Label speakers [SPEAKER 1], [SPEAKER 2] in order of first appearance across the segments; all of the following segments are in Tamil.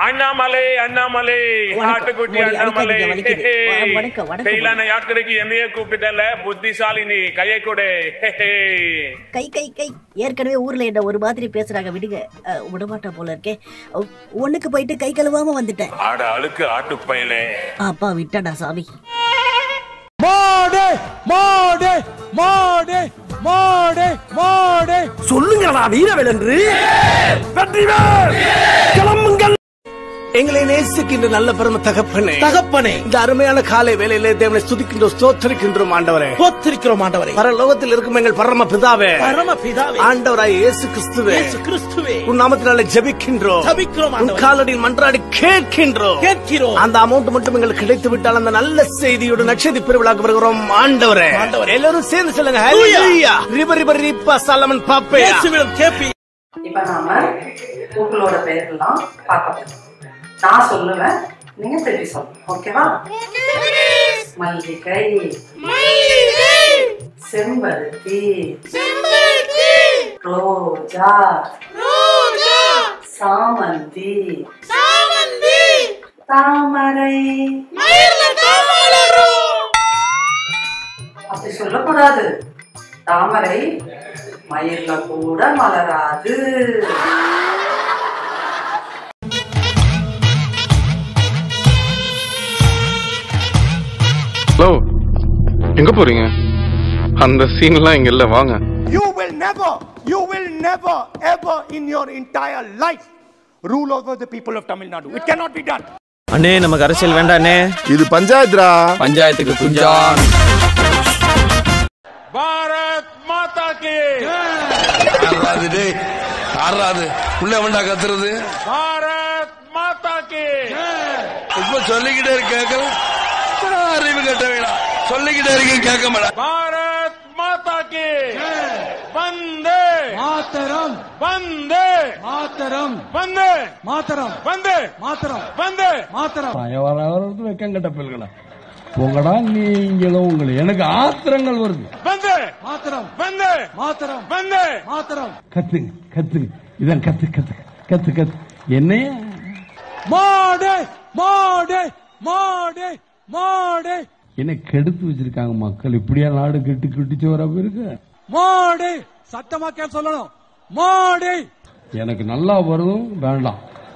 [SPEAKER 1] அண்ணாமலை அண்ணாமலை
[SPEAKER 2] வணக்கம்.
[SPEAKER 1] ஆட்டுக்குட்டி
[SPEAKER 2] மோடி,
[SPEAKER 1] அண்ணாமலை
[SPEAKER 2] அடிக்காதீங்க, வலிக்குது. வணக்கம், வணக்கம்.
[SPEAKER 1] ஃபெயிலான யாத்திரைக்கு என்னையே கூப்பிட்டல புத்திசாலினி கையை கொடு
[SPEAKER 2] கை கை கை ஏற்கனவே ஊர்ல என்ன ஒரு மாதிரி பேசுறாங்க விடுங்க அஹ், விடமாட்டேன் போல இருக்கே அஹ், ஒண்ணுக்கு போயிட்டு கை கழுவாம வந்துட்டேன்
[SPEAKER 1] ஆட அழுக்கு ஆட்டு பயலே
[SPEAKER 2] அப்பா விட்டடா சாமி
[SPEAKER 3] மாடு மாடு மாடு மாடு மாடு
[SPEAKER 4] சொல்லுங்களா வீரவேல் என்று வெற்றிவேல் கிளம்புங்கள் எங்களை நேசிக்கின்ற நல்ல பெரும தகப்பனே
[SPEAKER 3] தகப்பனே
[SPEAKER 4] இந்த அருமையான காலை வேலையிலே தேவனை ஸ்துதிக்கின்றோம் ஸ்தோத்தரிக்கின்றோம் ஆண்டவரே
[SPEAKER 3] போத்திருக்கிறோம் ஆண்டவரே
[SPEAKER 4] பரலோகத்தில் இருக்கும் எங்கள் பரம பிதாவே
[SPEAKER 3] பரம பிதாவே
[SPEAKER 4] ஆண்டவராய் இயேசு கிறிஸ்துவே
[SPEAKER 3] இயேசு கிறிஸ்துவே
[SPEAKER 4] உன் நாமத்தினாலே ஜெபிக்கின்றோம்
[SPEAKER 3] ஜெபிக்கிறோம்
[SPEAKER 4] உன்
[SPEAKER 3] ஆண்டவரே.
[SPEAKER 4] காலடியில் மன்றாடி கேட்கின்றோம்
[SPEAKER 3] கேட்கிறோம்
[SPEAKER 4] அந்த அமௌண்ட் மட்டும் எங்களுக்கு கிடைத்து விட்டால் அந்த நல்ல செய்தியோடு நட்சத்திர பெருவிழாக்கு வருகிறோம் ஆண்டவரே
[SPEAKER 3] ஆண்டவரே.
[SPEAKER 4] எல்லாரும் சேர்ந்து சொல்லுங்க
[SPEAKER 3] Hallelujah.
[SPEAKER 4] ஹalleluya ரிப ரிப ரிப்பா சலமன் பாப்பே
[SPEAKER 3] இயேசுவிடம் கேப்பி
[SPEAKER 5] இப்ப நாம பூக்களோட பெயர்லாம் பார்க்க போறோம் நான் சொல்லுவேன் நீங்க திருப்பி சொல்லணும் ஓகேவா மல்லிகை செம்பருத்தி ரோஜா சாமந்தி தாமரை அப்படி சொல்லக்கூடாது தாமரை மயில்ல கூட மலராது
[SPEAKER 6] ஹலோ எங்க போறீங்க அந்த சீன்லாம் இங்க இல்ல வாங்க
[SPEAKER 7] You will never, you will never, ever in your entire life rule over the people of Tamil Nadu. It cannot be done.
[SPEAKER 8] அண்ணே நமக்கு அரசியல் வேண்டாண்ணே
[SPEAKER 9] இது பஞ்சாயத்துரா
[SPEAKER 8] பஞ்சாயத்துக்கு குஞ்சா
[SPEAKER 1] பாரத் மாதா கி
[SPEAKER 9] ஆறாது டேய் ஆறாது உள்ள வேண்டா கத்துறது
[SPEAKER 1] பாரத் மாதா கி
[SPEAKER 9] இப்ப சொல்லிக்கிட்டே இருக்கு கேட்கல அறிவு கட்ட வேணாம் சொல்லிக்கிட்டே இருக்கு கேட்க மாட்டேன்
[SPEAKER 1] பாரத் மாதா கி வந்தே
[SPEAKER 3] மாத்தரம்
[SPEAKER 1] வந்தே
[SPEAKER 3] மாத்தரம்
[SPEAKER 1] வந்தே
[SPEAKER 3] மாத்தரம்
[SPEAKER 1] வந்தே
[SPEAKER 3] மாத்தரம்
[SPEAKER 1] வந்தே
[SPEAKER 3] மாத்தரம் வரது வெக்கங்கட்ட பிள்ளைகளா உங்கடா நீங்களும் உங்களை எனக்கு ஆத்திரங்கள் வருது
[SPEAKER 1] வந்தே
[SPEAKER 3] மாத்திரம்
[SPEAKER 1] வந்தே
[SPEAKER 3] மாத்திரம்
[SPEAKER 1] வந்தே
[SPEAKER 3] மாத்திரம் கத்துங்க கத்துங்க இதான் கத்து கத்து கத்து கத்து என்னைய மாடு மாடு மாடு மாடு என்ன கெடுத்து வச்சிருக்காங்க மக்கள் இப்படியா நாடு கெட்டு கிட்டிச்சு வர இருக்கு மாடு சத்தமா கேட்க சொல்லணும் மாடு எனக்கு நல்லா வருதும் வேண்டாம்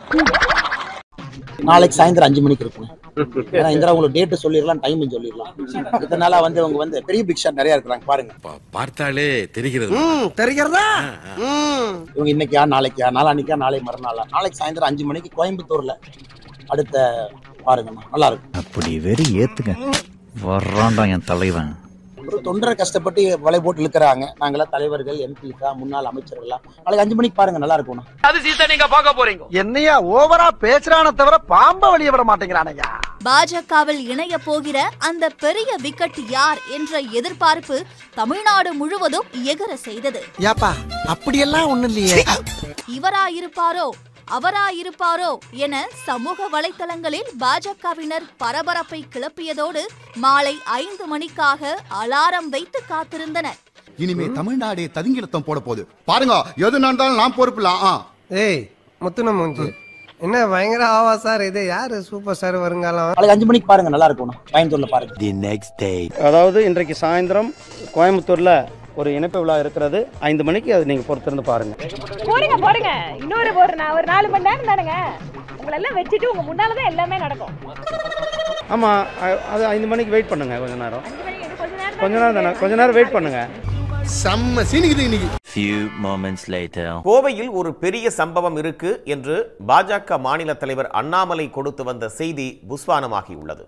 [SPEAKER 10] நாளைக்கு சாயந்தரம் அஞ்சு மணிக்கு இருக்கும் ஏன்னா இந்திரா உங்களுக்கு டேட்டு சொல்லிடலாம் டைமும் சொல்லிடலாம் இத்தனை நாளா வந்து இவங்க வந்து பெரிய பிக் ஷாட் நிறைய இருக்கிறாங்க பாருங்க
[SPEAKER 9] பார்த்தாலே தெரிகிறது
[SPEAKER 4] தெரிகிறதா
[SPEAKER 10] இவங்க இன்னைக்கா நாளைக்கா நாளானிக்கா நாளை மறுநாளா நாளைக்கு சாயந்தரம் அஞ்சு மணிக்கு கோயம்புத்தூர்ல அடுத்த பாருங்கண்ணா நல்லா இருக்கும்
[SPEAKER 8] அப்படி வெறி ஏத்துங்க வர்றான்டா என் தலைவன்
[SPEAKER 10] ஒரு தொண்டரை கஷ்டப்பட்டு வலை போட்டு இழுக்கிறாங்க நாங்களாம் தலைவர்கள் எம்பிக்கா முன்னாள் அமைச்சர்கள்லாம் நாளைக்கு அஞ்சு மணிக்கு பாருங்க நல்லா இருக்கும்ண்ணா
[SPEAKER 4] என்னையா ஓவரா பேசுறான தவிர பாம்ப வெளிய விட மாட்டேங்கிறானையா
[SPEAKER 11] பாஜகவில் இணைய போகிற அந்த பெரிய விக்கெட் யார் என்ற எதிர்பார்ப்பு தமிழ்நாடு முழுவதும் எகர செய்தது
[SPEAKER 4] யாப்பா அப்படியெல்லாம் ஒண்ணு இல்லையே
[SPEAKER 11] இவராயிருப்பாரோ அவராயிருப்பாரோ என சமூக வலைத்தளங்களில் பாஜகவினர் பரபரப்பை கிளப்பியதோடு மாலை ஐந்து மணிக்காக அலாரம் வைத்து காத்திருந்தனர்
[SPEAKER 9] இனிமே தமிழ்நாடு ததுங்கிடத்தம் போட போகுது பாருங்க எது நடந்தாலும் நான் பொறுப்புலாம்
[SPEAKER 7] ஏய் முத்துன மூஞ்சி என்ன பயங்கர ஆவாசார் இது யாரு சூப்பர் ஸ்டார் வருங்காலம்
[SPEAKER 10] நாளைக்கு அஞ்சு மணிக்கு பாருங்க நல்லா இருக்கும்ண்ணா கோயம்புத்தூர்ல பாருங்க
[SPEAKER 8] அதாவது இன்றைக்கு சாயந்தரம் கோயம்புத்தூர்ல ஒரு இணைப்பு விழா இருக்கிறது ஐந்து மணிக்கு அது நீங்க பொறுத்திருந்து பாருங்க
[SPEAKER 5] போடுங்க போடுங்க இன்னொரு ஒரு நா- ஒரு நாலு மணி நேரம் தானுங்க உங்களை எல்லாம் வச்சுட்டு உங்க முன்னாலதான் எல்லாமே நடக்கும்
[SPEAKER 8] ஆமா அ- அது ஐந்து மணிக்கு வெயிட் பண்ணுங்க கொஞ்ச நேரம்
[SPEAKER 5] கொஞ்ச நேரம்
[SPEAKER 8] கொஞ்ச நேரம் தானே கொஞ்ச நேரம் வெயிட் பண்ணுங்க
[SPEAKER 9] செம்ம சீனிக்குது இன்னைக்கு
[SPEAKER 8] few moments later
[SPEAKER 12] கோவையில் ஒரு பெரிய சம்பவம் இருக்கு என்று பாஜக மாநில தலைவர் அண்ணாமலை கொடுத்து வந்த செய்தி புஸ்வானமாகியுள்ளது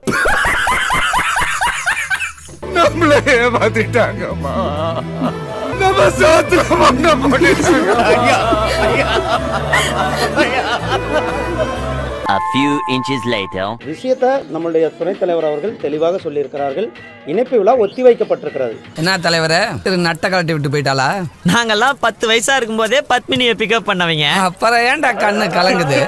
[SPEAKER 9] நம்மள ஏமாத்திட்டாங்கம்மா நம்ம சாத்துல மண்ண போட்டுட்டாங்க
[SPEAKER 8] A few inches later விஷயத்தை நம்மளுடைய துணைத் தலைவர் அவர்கள் தெளிவாக சொல்லியிருக்கிறார்கள் இணைப்பு விழா ஒத்தி வைக்கப்பட்டிருக்கிறது
[SPEAKER 3] என்ன தலைவரே திரு நட்ட கலட்டி விட்டு போயிட்டாளா
[SPEAKER 8] நாங்கெல்லாம் பத்து வயசா இருக்கும்போதே பத்மினியை பிக்கப் பண்ணவங்க
[SPEAKER 3] அப்புறம் ஏன்டா கண்ணு கலங்குது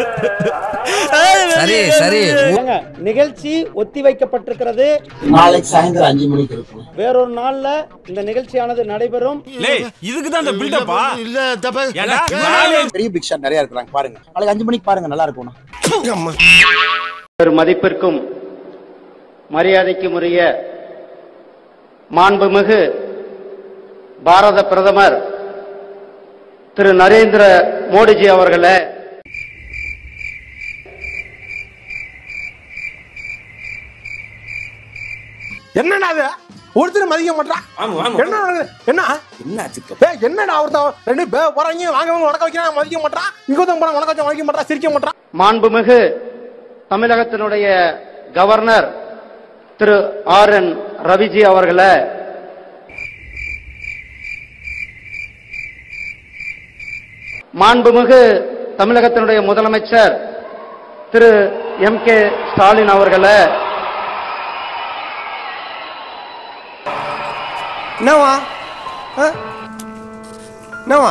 [SPEAKER 3] சரி சரி
[SPEAKER 8] நிகழ்ச்சி ஒத்தி வைக்கப்பட்டிருக்கிறது
[SPEAKER 10] நாளைக்கு சாயந்தரம் அஞ்சு மணிக்கு இருக்கும்
[SPEAKER 8] வேறொரு நாள்ல இந்த நிகழ்ச்சியானது நடைபெறும்
[SPEAKER 1] இதுக்கு தான் இந்த பில்டப்பா
[SPEAKER 9] இல்ல தப்ப
[SPEAKER 10] பெரிய பிக் ஷாட் நிறைய இருக்கிறாங்க பாருங்க நாளைக்கு அஞ்சு மணிக்கு பாருங்க நல்லா இருக்கும்ண்ணா
[SPEAKER 8] ஒரு மதிப்பிற்கும் மரியாதைக்கும் உரிய மாண்புமிகு பாரத பிரதமர் திரு நரேந்திர மோடிஜி அவர்களே
[SPEAKER 7] என்னடா அது ஒருத்தர் மதிக்க மாட்டான் என்ன நடக்குது? என்ன ஏய், என்னடா ஒருத்தன் ரெண்டு பேர் போறாங்க வாங்க உனக்க வைக்கிறான் மதிக்க மாட்டான் இங்க ஒருத்தன் போறான் உனக்க வச்சு மதிக்க மாட்டான் சிரிக்க மாட்டான்
[SPEAKER 8] மாண்புமிகு தமிழகத்தினுடைய கவர்னர் திரு ஆர் என் ரவிஜி அவர்களே மாண்புமிகு தமிழகத்தினுடைய முதலமைச்சர் திரு எம் கே ஸ்டாலின் அவர்களே
[SPEAKER 7] என்னவா ஆ? என்னவா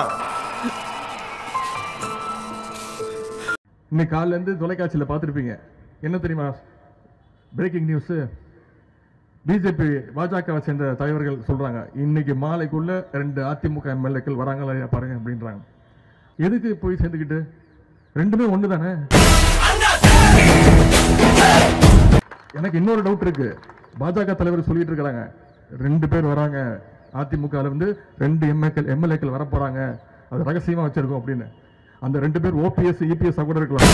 [SPEAKER 13] இன்னைக்கு காலையில இருந்து தொலைக்காட்சியில் பார்த்துருப்பீங்க என்ன தெரியுமா பிரேக்கிங் நியூஸ் பிஜேபி பாஜகவை சேர்ந்த தலைவர்கள் சொல்றாங்க இன்னைக்கு மாலைக்குள்ள ரெண்டு அதிமுக எம்எல்ஏக்கள் வராங்களா இல்லையா பாருங்க அப்படின்றாங்க எதுக்கு போய் சேர்ந்துக்கிட்டு ரெண்டுமே ஒன்று தானே எனக்கு இன்னொரு டவுட் இருக்கு பாஜக தலைவர் சொல்லிட்டு இருக்கிறாங்க ரெண்டு பேர் வராங்க அதிமுகல இருந்து ரெண்டு எம்ஏக்கள் எம்எல்ஏக்கள் வர போறாங்க அது ரகசியமா வச்சிருக்கோம் அப்படின்னு அந்த ரெண்டு பேர் ஓபிஎஸ் இபிஎஸ் கூட இருக்கலாம்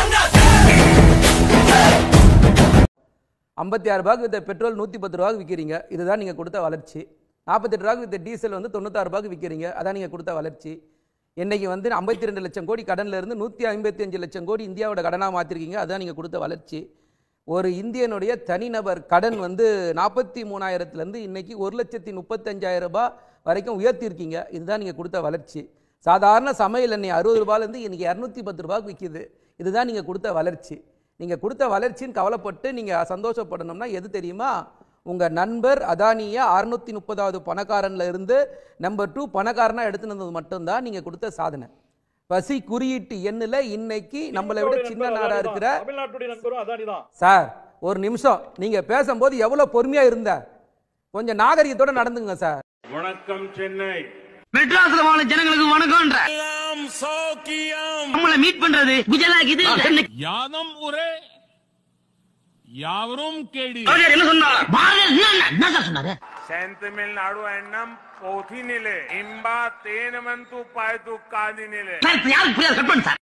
[SPEAKER 14] ஐம்பத்தி ஆறு ரூபாய்க்கு வித்த பெட்ரோல் நூற்றி பத்து ரூபாய்க்கு விற்கிறீங்க இதுதான் நீங்கள் கொடுத்த வளர்ச்சி நாற்பத்தெட்டு ரூபாய்க்கு வித்த டீசல் வந்து தொண்ணூத்தாறு ரூபாய்க்கு விற்கிறீங்க அதான் நீங்கள் கொடுத்த வளர்ச்சி இன்னைக்கு வந்து ஐம்பத்தி ரெண்டு லட்சம் கோடி கடன்ல இருந்து நூற்றி ஐம்பத்தி அஞ்சு லட்சம் கோடி இந்தியாவோட கடனாக மாற்றிருக்கீங்க அதான் நீங்கள் கொடுத்த வளர்ச்சி ஒரு இந்தியனுடைய தனிநபர் கடன் வந்து நாற்பத்தி மூணாயிரத்துலேருந்து இன்னைக்கு ஒரு லட்சத்தி முப்பத்தஞ்சாயிரம் ரூபாய் வரைக்கும் உயர்த்தியிருக்கீங்க இதுதான் நீங்கள் கொடுத்த வளர்ச்சி சாதாரண சமையல் எண்ணெய் அறுபது ரூபாயிலேருந்து இன்னைக்கு இரநூத்தி பத்து ரூபாய்க்கு விற்கிது இதுதான் நீங்கள் கொடுத்த வளர்ச்சி நீங்கள் கொடுத்த வளர்ச்சின்னு கவலைப்பட்டு நீங்கள் சந்தோஷப்படணும்னா எது தெரியுமா உங்கள் நண்பர் அதானியை அறுநூத்தி முப்பதாவது பணக்காரன்ல இருந்து நம்பர் டூ பணக்காரனா எடுத்துன்னு வந்தது மட்டும்தான் நீங்கள் கொடுத்த சாதனை பசி குறியீட்டு எண்ணில் இன்னைக்கு நம்மளை விட சின்ன நாடா இருக்கிற
[SPEAKER 15] தமிழ்நாட்டுடைய நண்பரும் அதானிதான்
[SPEAKER 14] சார் ஒரு நிமிஷம் நீங்க பேசும்போது எவ்வளவு பொறுமையா இருந்த கொஞ்சம் நாகரிகத்தோட நடந்துங்க சார்
[SPEAKER 15] வணக்கம் சென்னை
[SPEAKER 16] மெட்ராஸ்ல வாழ ஜனங்களுக்கு வணக்கம்ன்ற நம்மள மீட் பண்றது குஜராத் இது சென்னை
[SPEAKER 15] யாதம் ஒரே யாவரும் கேடி
[SPEAKER 16] பாரதியார் என்ன சொன்னார் பாரதியார் என்ன என்ன சார் சொன்னாரு
[SPEAKER 1] செந்தமிழ்நாடு எண்ணம் போதினிலே இம்பா தேனமந்து பாய்து காதினிலே
[SPEAKER 16] சார் இப்ப யாருக்கு புரியாது கட் பண்ணு சார்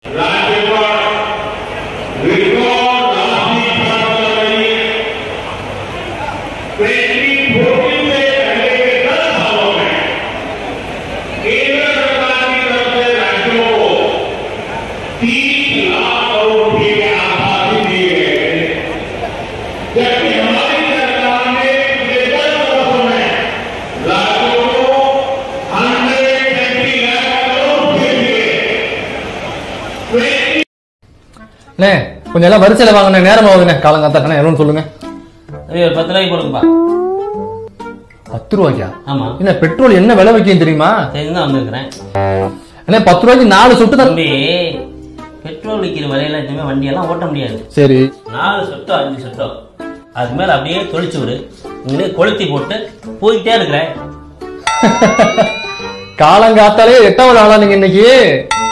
[SPEAKER 17] அண்ணே கொஞ்சம் எல்லாம் வரிசையில வாங்கண்ணே நேரம் ஆகுதுண்ணே காலங்காத்தாக்கண்ணே எவ்வளோன்னு சொல்லுங்க
[SPEAKER 18] ஒரு பத்து ரூபாய்க்கு போடுங்கப்பா
[SPEAKER 17] பத்து ரூபாய்க்கா
[SPEAKER 18] ஆமா
[SPEAKER 17] என்ன பெட்ரோல் என்ன விலை வைக்கும் தெரியுமா
[SPEAKER 18] தெரிஞ்சு வந்திருக்கிறேன்
[SPEAKER 17] அண்ணே பத்து ரூபாய்க்கு நாலு சொட்டு தான்
[SPEAKER 18] தம்பி பெட்ரோல் விற்கிற விலையில எதுவுமே வண்டியெல்லாம் ஓட்ட முடியாது
[SPEAKER 17] சரி
[SPEAKER 18] நாலு சொட்டோ அஞ்சு சொட்டோ அது மேல அப்படியே தொளிச்சு விடு இங்கே கொளுத்தி போட்டு போயிட்டே இருக்கிறேன்
[SPEAKER 17] காலங்காத்தாலே எட்டாவது ஆளா நீங்க இன்னைக்கு